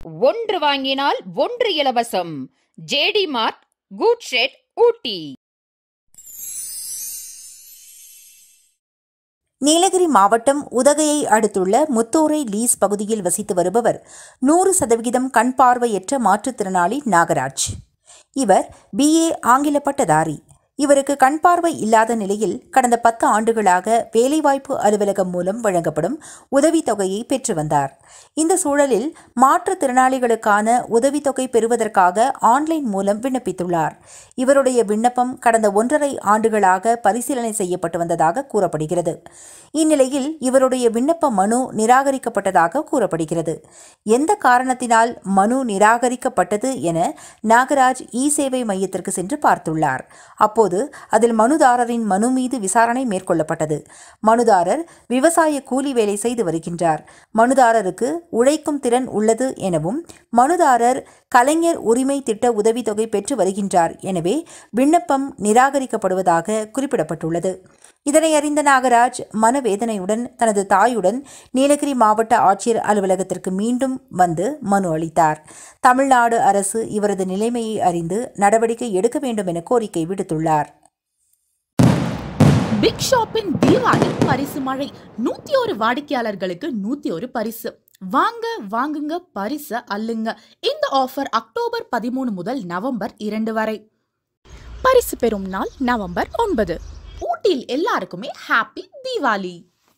ஒன்று வாங்கினால் ஒன்று இலவசம் JD Mart good shed Ooty Nilgiri மாவட்டம் உதகையை அடுத்துள்ள முத்தோரை லீஸ் பகுதியில் வசித்து வருபவர் நூறு சதவிகிதம் கண் பார்வையற்ற மாற்றுத்திறனாளி நாகராஜ் இவர் பிஏ ஆங்கில பட்டதாரி இவருக்கு கண் பார்வை இல்லாத நிலையில் கடந்த பத்து ஆண்டுகளாக வேலைவாய்ப்பு அலுவலகம் மூலம் வழங்கப்படும் உதவித்தொகையை பெற்று வந்தார் இந்த சூழலில் மாற்றுத்திறனாளிகளுக்கான உதவித்தொகை பெறுவதற்காக ஆன்லைன் மூலம் விண்ணப்பித்துள்ளார் இவருடைய விண்ணப்பம் கடந்த ஒன்றரை ஆண்டுகளாக பரிசீலனை செய்யப்பட்டு வந்ததாக கூறப்படுகிறது இந்நிலையில் இவருடைய விண்ணப்ப மனு நிராகரிக்கப்பட்டதாக கூறப்படுகிறது எந்த காரணத்தினால் மனு நிராகரிக்கப்பட்டது என நாகராஜ் இ சேவை மையத்திற்கு சென்று பார்த்துள்ளார் அப்போது அதில் மனுதாரரின் மனு மீது விசாரணை மேற்கொள்ளப்பட்டது மனுதாரர் விவசாய கூலி வேலை செய்து வருகின்றார் மனுதாரருக்கு உழைக்கும் திறன் உள்ளது எனவும் மனுதாரர் கலைஞர் உரிமை திட்ட உதவித்தொகை பெற்று வருகின்றார் எனவே விண்ணப்பம் நிராகரிக்கப்படுவதாக குறிப்பிடப்பட்டுள்ளது இதனை அறிந்த நாகராஜ் மனவேதனையுடன் தனது தாயுடன் நீலகிரி மாவட்ட ஆட்சியர் அலுவலகத்திற்கு மீண்டும் வந்து மனு அளித்தார் தமிழ்நாடு அரசு இவரது நிலைமையை அறிந்து நடவடிக்கை எடுக்க வேண்டும் என கோரிக்கை விடுத்துள்ளார் பிக் ஷாப்பின் தீபாவளி பரிசு மழை நூத்தி ஒரு வாடிக்கையாளர்களுக்கு நூத்தி ஒரு பரிசு வாங்க வாங்குங்க பரிச அள்ளுங்க இந்த ஆஃபர் அக்டோபர் பதிமூணு முதல் நவம்பர் இரண்டு வரை பரிசு பெறும் நாள் நவம்பர் ஒன்பது ஊட்டியில் எல்லாருக்குமே ஹாப்பி தீபாவளி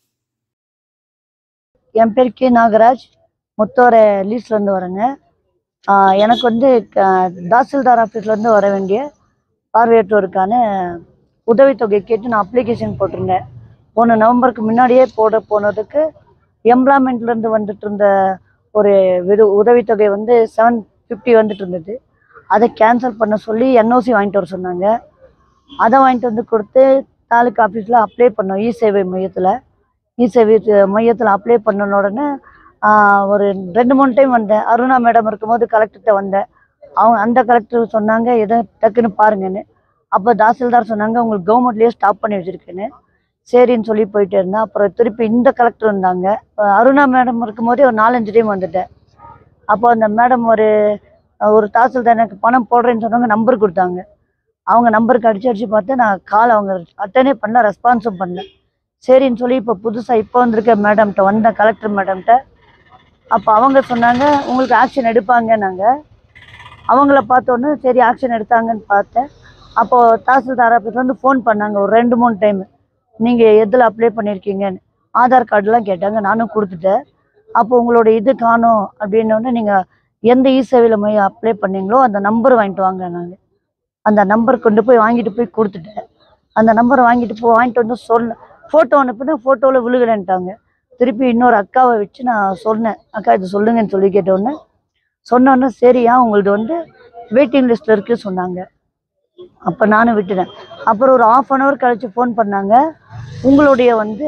என் பேர் கே நாகராஜ் முத்தோரை லீஸ்லேருந்து வரேங்க ஆஹ் எனக்கு வந்து க- தாசில்தார் ஆஃபீஸ்லேருந்து வர வேண்டிய பார்வையற்றோருக்கான உதவித்தொகை கேட்டு நான் அப்ளிகேஷன் போட்டிருந்தேன் போன நவம்பருக்கு முன்னாடியே போட போனதுக்கு எம்ப்ளாய்மெண்ட்லேருந்து வந்துட்டு இருந்த ஒரு விடு உதவித்தொகை வந்து செவன் ஃபிஃப்டி வந்துட்டு இருந்தது அதை கேன்சல் பண்ண சொல்லி என்ஓசி வாங்கிட்டு வர சொன்னாங்க அதை வாங்கிட்டு வந்து கொடுத்து தாலுக்கா ஆஃபீஸில் அப்ளை பண்ணோம் இ சேவை மையத்தில் இ சேவை மையத்தில் அப்ளை பண்ணன உடனே ஆஹ், ஒரு ரெண்டு மூணு டைம் வந்தேன் அருணா மேடம் இருக்கும்போது கலெக்டர்கிட்ட வந்தேன் அவங்க அந்த கலெக்டர் சொன்னாங்க எதை டக்குன்னு பாருங்கன்னு அப்போ தாசில்தார் சொன்னாங்க உங்களுக்கு கவர்மெண்ட்லேயே ஸ்டாப் பண்ணி வச்சுருக்கேன்னு சரின்னு சொல்லி போயிட்டே இருந்தேன் அப்புறம் திருப்பி இந்த கலெக்டர் வந்தாங்க அஹ் அருணா மேடம் இருக்கும்போதே ஒரு நாலஞ்சு டைம் வந்துட்டேன் அப்போ அந்த மேடம் ஒரு ஒரு தாசில்தார் எனக்கு பணம் போடுறேன்னு சொன்னவங்க நம்பர் கொடுத்தாங்க அவங்க நம்பருக்கு அடிச்சு அடிச்சு பார்த்து நான் கால் அவங்க அட்டனே பண்ணல ரெஸ்பான்ஸும் பண்ணல சரின்னு சொல்லி இப்போ புதுசாக இப்போ வந்திருக்க மேடம்கிட்ட வந்தேன் கலெக்டர் மேடம்கிட்ட அப்போ அவங்க சொன்னாங்க உங்களுக்கு ஆக்ஷன் எடுப்பாங்கன்னாங்க அவங்கள பார்த்தோன்னே சரி ஆக்ஷன் எடுத்தாங்கன்னு பார்த்தேன் அப்போது தாசில்தார் ஆஃபீஸ் வந்து ஃபோன் பண்ணாங்க ஒரு ரெண்டு மூணு டைம் நீங்கள் எதில் அப்ளை பண்ணியிருக்கீங்கன்னு ஆதார் கார்டுலாம் கேட்டாங்க நானும் கொடுத்துட்டேன் அப்போ உங்களோட இது காணும் அப்படின்னோடனே நீங்கள் எந்த இ சேவையில் மையம் அப்ளை பண்ணீங்களோ அந்த நம்பர் வாங்கிட்டு வாங்க நாங்கள் அந்த நம்பர் கொண்டு போய் வாங்கிட்டு போய் கொடுத்துட்டேன் அந்த நம்பரை வாங்கிட்டு போய் வாங்கிட்டு வந்து சொல்ல ஃபோட்டோ அனுப்புனா ஃபோட்டோவில் விழுகலைன்ட்டாங்க திருப்பி இன்னொரு அக்காவை வச்சு நான் சொன்னேன் அக்கா இது சொல்லுங்கன்னு சொல்லி கேட்டோன்னே சொன்னோன்னே சரியா உங்களது வந்து வெயிட்டிங் லிஸ்ட்டில் இருக்குது சொன்னாங்க அப்போ நானும் விட்டுட்டேன் அப்புறம் ஒரு ஆஃப் அன் ஹவர் கழிச்சு ஃபோன் பண்ணாங்க உங்களுடைய வந்து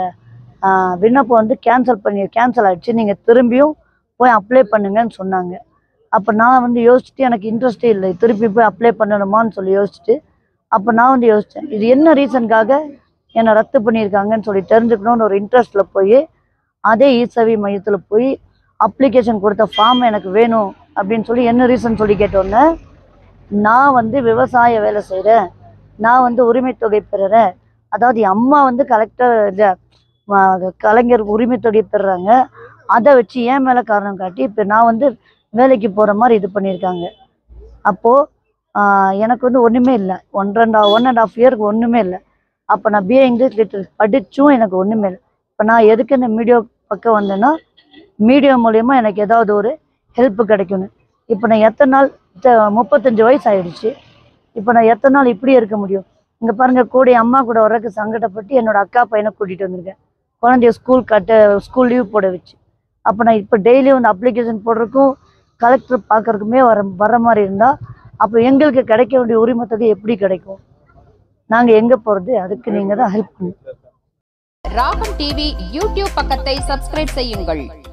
ஆஹ், விண்ணப்பம் வந்து கேன்சல் பண்ணி கேன்சல் ஆயிடுச்சு நீங்கள் திரும்பியும் போய் அப்ளை பண்ணுங்கன்னு சொன்னாங்க அப்போ நான் வந்து யோசிச்சுட்டு எனக்கு இன்ட்ரெஸ்டே இல்லை திருப்பி போய் அப்ளை பண்ணணுமான்னு சொல்லி யோசிச்சுட்டு அப்போ நான் வந்து யோசித்தேன் இது என்ன ரீசனுக்காக என்னை ரத்து பண்ணியிருக்காங்கன்னு சொல்லி தெரிஞ்சுக்கணும்னு ஒரு இன்ட்ரெஸ்ட்டில் போய் அதே இசேவை மையத்தில் போய் அப்ளிகேஷன் கொடுத்த ஃபார்ம் எனக்கு வேணும் அப்படின்னு சொல்லி என்ன ரீசன் சொல்லி கேட்டோன்னே நான் வந்து விவசாய வேலை செய்கிறேன் நான் வந்து உரிமை தொகை பெறுறேன் அதாவது என் அம்மா வந்து கலெக்டர் இது ம- கலைஞர் உரிமை தொகை பெறுறாங்க அதை வச்சு ஏன் மேலே காரணம் காட்டி இப்போ நான் வந்து வேலைக்கு போகிற மாதிரி இது பண்ணியிருக்காங்க அப்போது எனக்கு வந்து ஒன்றுமே இல்லை ஒன் ரெண்டு ஒன் அண்ட் ஆஃப் இயருக்கு ஒன்றுமே இல்லை அப்போ நான் பிஏ இங்கிலீஷ் லிட்டரேச்சர் படித்தும் எனக்கு ஒன்றுமே இல்லை இப்போ நான் எதுக்கு இந்த மீடியா பக்கம் வந்தேன்னா மீடியா மூலயமா எனக்கு ஏதாவது ஒரு ஹெல்ப் கிடைக்கணும் இப்போ நான் எத்தனை நாள் த- முப்பத்தஞ்சு வயசு ஆயிடுச்சு இப்போ நான் எத்தனை நாள் இப்படியே இருக்க முடியும் இங்கே பாருங்க கூட என் அம்மா கூட வர்றதுக்கு சங்கடப்பட்டு என்னோட அக்கா பையனை கூட்டிகிட்டு வந்திருக்கேன் குழந்தைய ஸ்கூல் கட்ட ஸ்கூல் லீவ் போட வச்சு அப்போ நான் இப்போ டெய்லியும் வந்து அப்ளிகேஷன் போடுறதுக்கும் கலெக்டர் பார்க்கறதுக்குமே வர வர மாதிரி இருந்தால் அப்போ எங்களுக்கு கிடைக்க வேண்டிய உரிமை தொகை எப்படி கிடைக்கும் நாங்கள் எங்கே போகிறது அதுக்கு நீங்கள் தான் ஹெல்ப் பண்ணணும் ராகம் டிவி யூடியூப் பக்கத்தை சப்ஸ்கிரைப் செய்யுங்கள்